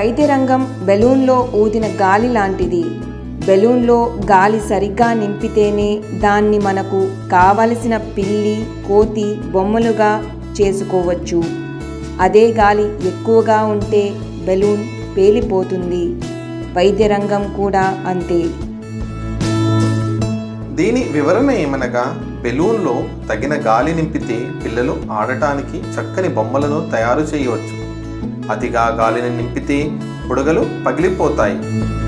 వైద్య రంగం బెలూన్లో ఊదిన గాలి లాంటిది బెలూన్లో గాలి సరిగ్గా నింపితేనే దాన్ని మనకు కావలసిన పిల్లి కోతి బొమ్మలుగా చేసుకోవచ్చు అదే గాలి ఎక్కువగా ఉంటే బెలూన్ పేలిపోతుంది వైద్య రంగం కూడా అంతే దీని వివరణ ఏమనగా బెలూన్లో తగిన గాలి నింపితే పిల్లలు ఆడటానికి చక్కని బొమ్మలను తయారు చేయవచ్చు అతిగా గాలిని నింపితే బుడగలు పగిలిపోతాయి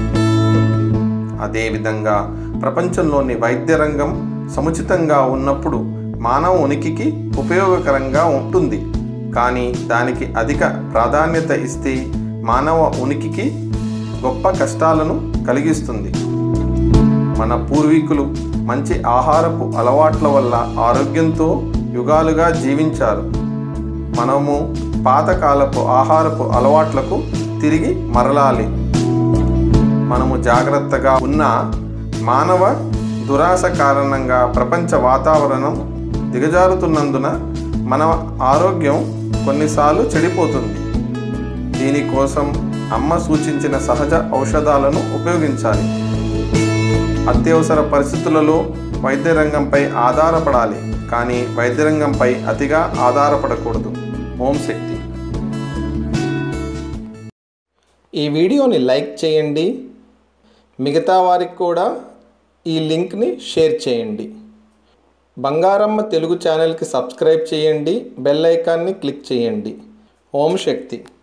అదేవిధంగా ప్రపంచంలోని వైద్య రంగం సముచితంగా ఉన్నప్పుడు మానవ ఉనికికి ఉపయోగకరంగా ఉంటుంది కానీ దానికి అధిక ప్రాధాన్యత ఇస్తే మానవ ఉనికికి గొప్ప కష్టాలను కలిగిస్తుంది మన పూర్వీకులు మంచి ఆహారపు అలవాట్ల వల్ల ఆరోగ్యంతో యుగాలుగా జీవించారు మనము పాతకాలపు ఆహారపు అలవాట్లకు తిరిగి మరలాలి మనము జాగ్రత్తగా ఉన్న మానవ దురాశ కారణంగా ప్రపంచ వాతావరణం దిగజారుతున్నందున మన ఆరోగ్యం కొన్నిసార్లు చెడిపోతుంది దీనికోసం అమ్మ సూచించిన సహజ ఔషధాలను ఉపయోగించాలి అత్యవసర పరిస్థితులలో వైద్య రంగంపై ఆధారపడాలి కానీ వైద్య రంగంపై అతిగా ఆధారపడకూడదు ఓం శక్తి ఈ వీడియోని లైక్ చేయండి మిగతా వారికి కూడా ఈ లింక్ని షేర్ చేయండి బంగారమ్మ తెలుగు ఛానల్కి సబ్స్క్రైబ్ చేయండి బెల్ ఐకాన్ని క్లిక్ చేయండి ఓం శక్తి